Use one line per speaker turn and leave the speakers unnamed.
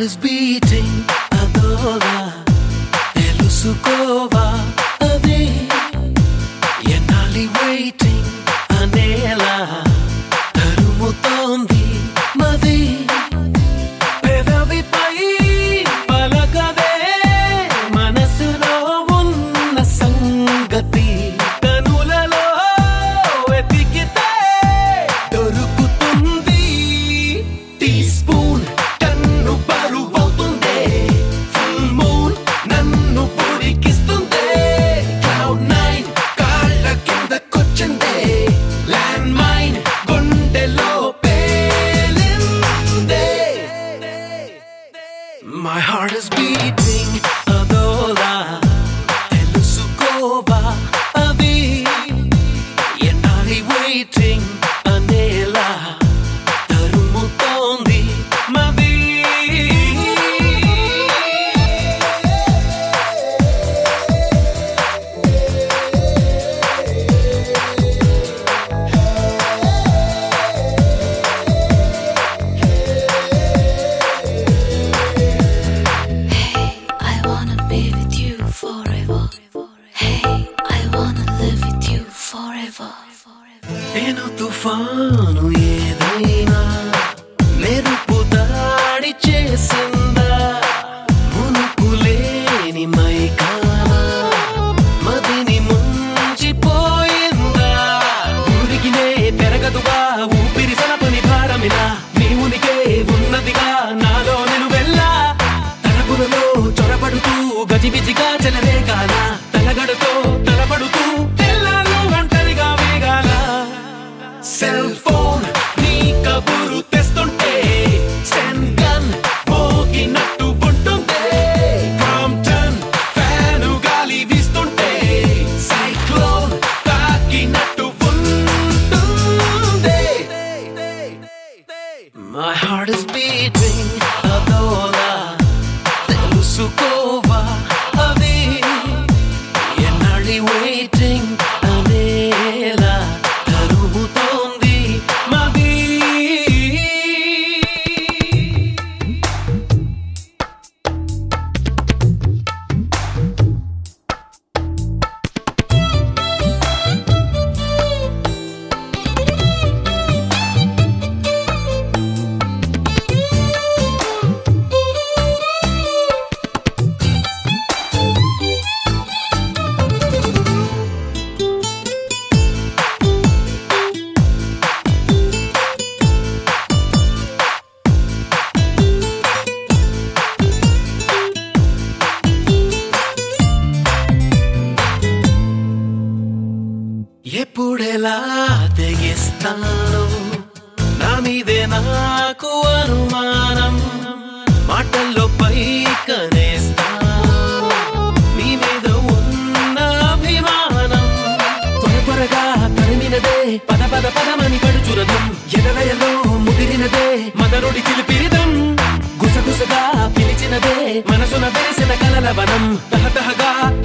is beating అదోలా తెలుసుకోవా అది ఎన్నాలి waiting అనేలా తరుముతోంది మది పెదవిపై పలకదే మనసులో ఉన్న సంగతి కనులలో వెతికితే దొరుకుతుంది టీ స్పూన్ టన్ను బరువవుతుంది ఫుల్ మూన్ నన్ను పొడికిస్తుంది క్లౌడ్ నైన్ కాళ్ళ కిందకొచ్చింది ల్యాండ్ మైన్ గుండెలో పేలిందే My heart is beating అదోలా తెలుసుకోవా అది ఎన్నాలి waiting అనేలా తరుముతోంది మది
I wanna be with you forever. Hey, I wanna live with you forever.
నేను తుఫాను ఏదైనా మెరుపు దాడి చేసిందా మునుకులేని మైకానా మదిని ముంచిపోయిందా ఊరికినే పెరగదుగా ఊపిరి సలపని భారమినా నీ ఉనికే ఉన్నదిగా నాలో నిలువెల్లా తలపులలో చొరబడుతూ గజిబిజిగా చెలరేగాల తలగడుతో తలపడుతూ తెల్లాలు ఒంటరిగా వేగాల సెల్ ఫోన్ నీ కబురు తెస్తుంటే స్టెన్ గన్ మోగినట్టు ఉంటుందే క్రాంప్టన్ ఫ్యాను గాలి వీస్తుంటే సైక్లోన్ తాకినట్టు ఉంటుందే My heart is beating అదోలా తెలుసుకోవా అది ఎన్నాళ్ళి waiting అనేలా తరుగుతోంది మది ఎప్పుడెలా తెగిస్తాను నా మీదే నాకు అనుమానం మాటల్లో పై కనేస్తాను నీ మీద ఉన్న అభిమానం త్వర త్వరగా తరిమినదే పద పద పదమని పడుచురదం ఎదలయలో ముదిరినదే మదరుడి చిలిపిరిదం గుసగుసగా పిలిచినదే మనసున వెలిసిన కలల వనం తహతహగా